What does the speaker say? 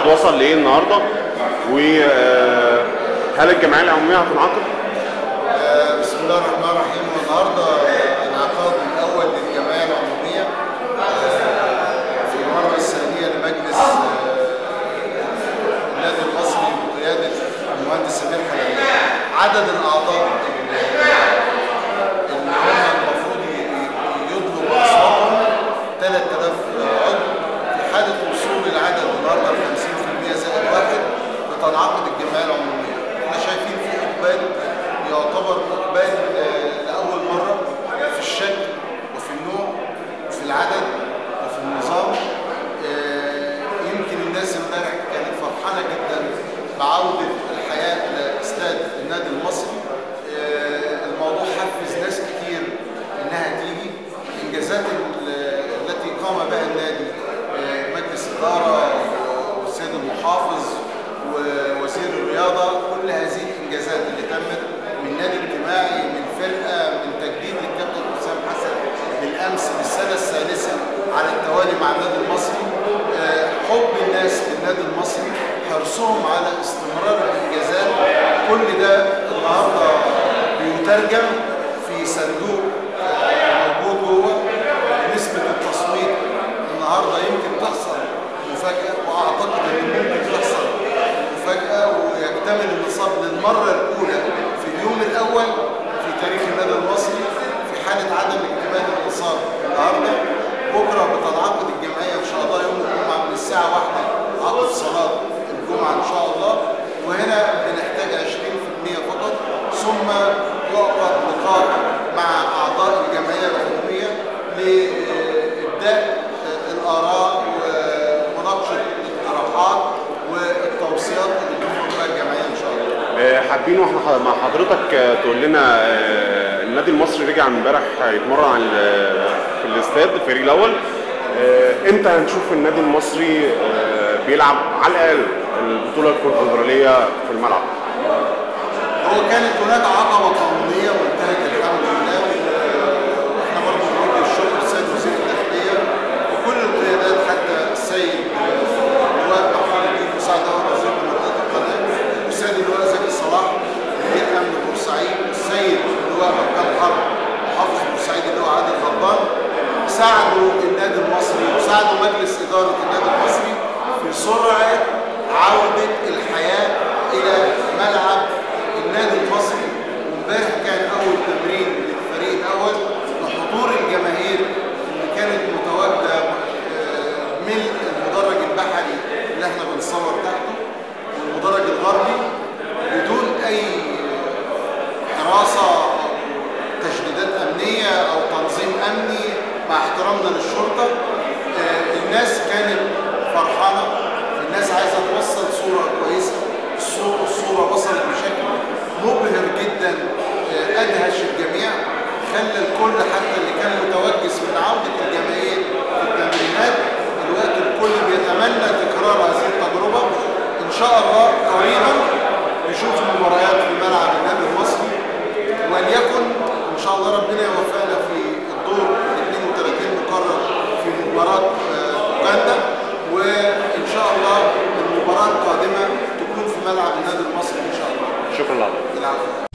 وصل لايه النهارده وهل الجمعيه العموميه هتنعقد؟ آه، بسم الله الرحمن الرحيم والنهارده انعقاد الاول للجمعيه العموميه آه، في المره الثانيه لمجلس آه، النادي المصري بقياده المهندس سمير حلال عدد الاعضاء اللي هم المفروض ي- ي- يطلبوا اصواتهم 3000 عضو في حاله وصول العدد النهارده ل 50% زائد واحد بتنعقد الجمعيه العموميه احنا شايفين في اقبال يعتبر اقبال آه، لاول مره في الشكل وفي النوع وفي العدد وفي النظام آه، يمكن الناس امبارح كانت فرحانه جدا بعوده الحياه لاستاد النادي المصري آه، الموضوع حفز ناس كتير انها تيجي الانجازات ال- التي قام بها النادي آه، مجلس اداره والسيد المحافظ ووزير الرياضه كل هذه الانجازات اللي تمت من نادي اجتماعي من فرقه من تجديد للكابتن حسام حسن بالامس للسنه الثالثه على التوالي مع النادي المصري آه، حب الناس للنادي المصري حرصهم على استمرار الانجازات كل ده النهارده بيترجم في صندوق آه، موجود جوه نسبه التصويت النهارده يمكن تحصل مفاجاه واعتقد ان ممكن تحصل مفاجاه ويكتمل النصاب للمره الاولى في اليوم الاول في تاريخ النادي المصري في حاله عدم اكتمال النصاب النهارده بكره بتنعقد الجمعيه ان شاء الله يوم الجمعه من الساعه 1 عقب صلاه الجمعه ان شاء الله وهنا بنحتاج 20% فقط ثم يعقد لقاء مع اعضاء الجمعيه العموميه لابداء الاراء ومناقشه الاقتراحات والتوصيات اللي تخرج بها الجمعيه ان شاء الله. آه، حابين واحنا ح- مع حضرتك آه، تقول لنا آه، النادي المصري رجع امبارح يتمرن على ال- في الاستاد الفريق الاول آه، امتى هنشوف النادي المصري آه، بيلعب على الاقل البطوله الكونفدراليه في الملعب؟ هو كانت هناك عقبه قانونيه وانتهت الحمد لله واحنا برضه بنوجه الشكر للسيد وزير الداخليه وكل القيادات حتى السيد اللواء محمود الدين مساعد اول وزير منطقه القناه والسيد اللواء زكي صلاح مدير امن بورسعيد والسيد اللواء مكان حرب محافظ بورسعيد اللواء عادل غضبان ساعدوا النادي المصري وساعدوا مجلس اداره النادي المصري في سرعه عوده الحياه الى ملعب النادي المصري وامبارح كان اول تمرين للفريق الاول بحضور الجماهير اللي كانت متواجده آه، ملء المدرج البحري اللي احنا بنصور تحته والمدرج الغربي بدون اي حراسه او تشديدات امنيه او تنظيم امني مع احترامنا للشرطه آه، الناس كانت فرحانه الناس عايزه توصل صوره كويسه الصوره الصوره وصلت بشكل مبهر جدا آه، ادهش الجميع خلى الكل حتى اللي كان متوجس من عوده الجماهير في التمرينات دلوقتي الكل بيتمنى تكرار هذه التجربه ان شاء الله قريبا نشوف المباريات في ملعب النادي المصري وليكن ان شاء الله ربنا يوفقنا في الدور 32 مقرر في مباراه آه، اوغندا وان شاء الله المباراه القادمه تكون في ملعب النادي المصري ان شاء الله شكرا لحضرتك العفو